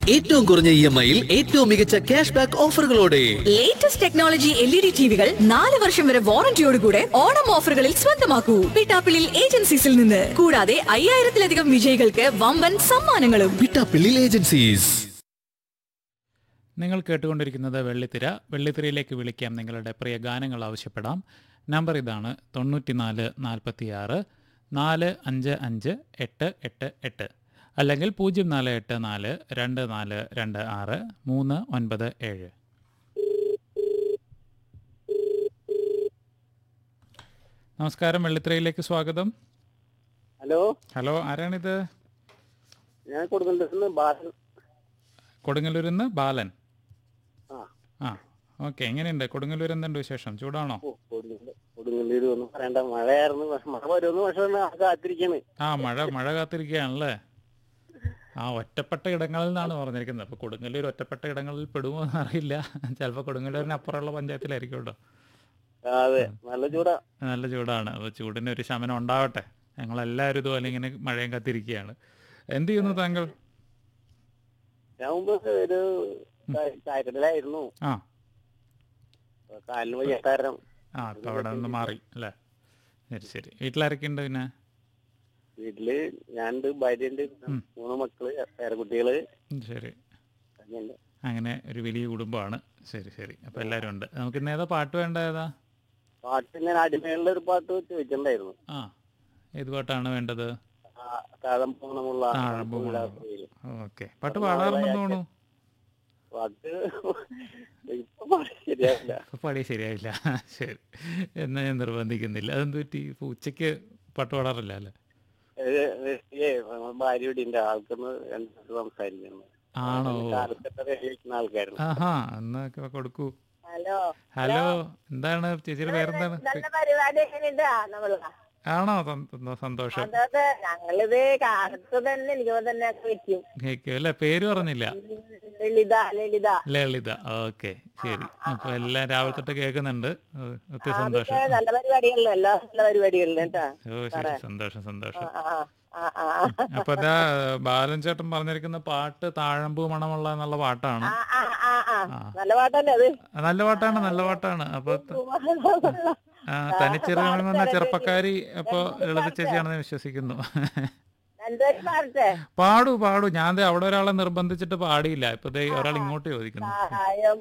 ഏറ്റവും കുറഞ്ഞ E M ഐയിൽ ഏറ്റവും മികച്ച ക്യാഷ് ബാക്ക് ഓഫറുകളോടെ latest technology L E D ടിവികൾ നാല് വർഷം വരെ വാറന്റിയോടുകൂടെ ഓണം ഓഫറുകളിൽ സ്വന്തമാക്കൂ പിട്ടാപ്പിളിൽ ഏജൻസീസിൽ നിന്ന് കൂടാതെ അയ്യായിരത്തിലധികം വിജയികൾക്ക് വമ്പൻ സമ്മാനങ്ങളും പിട്ടാപ്പിള്ളി ഏജൻസീസ് നിങ്ങൾ കേട്ടുകൊണ്ടിരിക്കുന്നത് വെള്ളിത്തിര വെള്ളിത്തിരയിലേക്ക് വിളിക്കാം നിങ്ങളുടെ പ്രിയ ഗാനങ്ങൾ ആവശ്യപ്പെടാം നമ്പർ ഇതാണ് തൊണ്ണൂറ്റിനാല് നാൽപ്പത്തിയാറ് നാല് അഞ്ച് അഞ്ച് എട്ട് എട്ട് എട്ട് അല്ലെങ്കിൽ പൂജ്യം നാല് എട്ട് നാല് രണ്ട് നാല് രണ്ട് ആറ് മൂന്ന് ഒൻപത് ഏഴ് നമസ്കാരം വെള്ളിത്തിരയിലേക്ക് സ്വാഗതം ഹലോ ഹലോ ആരാണിത് ഞാൻ കൊടുക്കുന്നുണ്ട് ബാലൻ കൊടുങ്ങല്ലൂരിൽ നിന്ന് ബാലൻ ആ ആ ഓക്കെ എങ്ങനെയുണ്ട് കൊടുങ്ങല്ലൂർ എന്തുണ്ട് വിശേഷം ചൂടാണോ ഓ കൊടുങ്ങല്ലൂർ കൊടുങ്ങല്ലൂർ ഒന്നും പറയണ്ട മഴയായിരുന്നു പക്ഷെ മഴ വരുമെന്ന് പക്ഷെ കാത്തിരിക്കാണ് ആ മഴ മഴ കാത്തിരിക്കുകയാണല്ലേ ആ ഒറ്റപ്പെട്ട ഇടങ്ങളിൽ നിന്നാണ് പറഞ്ഞിരിക്കുന്നത് അപ്പോൾ കൊടുങ്ങല്ലൂർ ഒറ്റപ്പെട്ട ഇടങ്ങളിൽ പെടുമോ എന്ന് അറിയില്ല ചിലപ്പോൾ കൊടുങ്ങല്ലൂരിന് അപ്പുറമുള്ള പഞ്ചായത്തിലായിരിക്കും കേട്ടോ ആ, അതെ നല്ല ചൂടാ നല്ല ചൂടാണ് അപ്പോൾ ചൂടിന് ഒരു ശമനം ഉണ്ടാവട്ടെ ഞങ്ങളെല്ലാവരും ഇതുപോലെ ഇങ്ങനെ മഴയും കാത്തിരിക്കുകയാണ് എന്ത് ചെയ്യുന്നു താങ്കൾ ഞാൻ മുമ്പ് ഒരു ചായക്കടലായിരുന്നു ആ കാലിന് വയ്യാത്താരം ആ അപ്പോൾ അവിടെ നിന്ന് മാറി അല്ലേ ശരി ശരി വീട്ടിലാരൊക്കെയുണ്ട് പിന്നെ വീട്ടില് ഞാനുണ്ട് ഭാര്യയുണ്ട് മൂന്ന് മക്കള് പേരക്കുട്ടികള് ഉം, ശരി അങ്ങനെ അങ്ങനെ ഒരു വലിയ കുടുംബമാണ് ശരി ശരി അപ്പോൾ എല്ലാവരും ഉണ്ട് നമുക്ക് ഇന്ന് ഏതാ പാട്ട് വേണ്ട ഏതാ പാട്ട് ഞാൻ അടിമയുള്ള ഒരു പാട്ട് ചോദിച്ചിട്ടുണ്ടായിരുന്നു ആ ഏത് പാട്ടാണ് വേണ്ടത് ആ, താഴം പൂണമുള്ള താഴമ്പൂമുള്ള. ഓക്കെ പാട്ട് പാടാറുണ്ടെന്ന് തോന്നുന്നു പാട്ട് ഇപ്പൊ പാട്ട് ശരിയാവില്ല അപ്പോൾ പാടിയ ശരിയായില്ല ശരി എന്നാ ഞാൻ നിർബന്ധിക്കുന്നില്ല അതെന്ത് പറ്റി ഇപ്പോൾ ഉച്ചയ്ക്ക് പാട്ട് പാടാറില്ല അല്ലേ ഏ, ഏ, ഭാര്യ ഇവിടെ ഉണ്ട് ആൾക്കൊന്ന് രണ്ടു സംസാരിക്കുന്നു ആണോ കാലത്തൊക്കെ കഴിക്കുന്ന ആൾക്കാരുന്നു ആഹാ എന്നാ ഒക്കെ കൊടുക്കൂ ഹലോ ഹലോ എന്താണ് ചേച്ചിയുടെ പേരെന്താണ് നല്ല പരിപാടി എങ്ങനെയുണ്ട് നമ്മള് ആണോ സന്ത- സന്തോഷം അതായത് ഞങ്ങളിത് കാലത്ത് തന്നെ എനിക്ക് തന്നെ വെക്കും കേൾക്കും അല്ലേ പേര് പറഞ്ഞില്ല ലളിത ലളിത ലളിത ഓക്കെ ശരി അപ്പോൾ എല്ലാം രാവിലെ തൊട്ട് കേൾക്കുന്നുണ്ട് ഓ, ഒത്തിരി സന്തോഷം ഏ, നല്ല പരിപാടികളിലും എല്ലാ നല്ല പരിപാടികളിലും കേട്ടാ ഓ ശരി സന്തോഷം സന്തോഷം ആ ആ ആ ആ അപ്പൊ ഇതാ ബാലൻ ചേട്ടൻ പറഞ്ഞിരിക്കുന്ന പാട്ട് താഴമ്പൂ മണമുള്ള എന്നുള്ള പാട്ടാണ് ആ, ആ, ആ, ആ. നല്ല പാട്ടല്ലേ അത് ആ, നല്ല പാട്ടാണ് നല്ല പാട്ടാണ് അപ്പൊ ത- ആ, തനിച്ചിറങ്ങുന്ന ചെറുപ്പക്കാരി അപ്പൊ ലളിത ചേച്ചിയാണെന്ന് വിശ്വസിക്കുന്നു രണ്ടുപേരും പാടട്ടെ പാടൂ പാടൂ ഞാൻ ദേ അവിടെ ഒരാളെ നിർബന്ധിച്ചിട്ട് പാടിയില്ല ഇപ്പൊ ദേ ഒരാൾ ഇങ്ങോട്ട് ചോദിക്കുന്നു സഹായം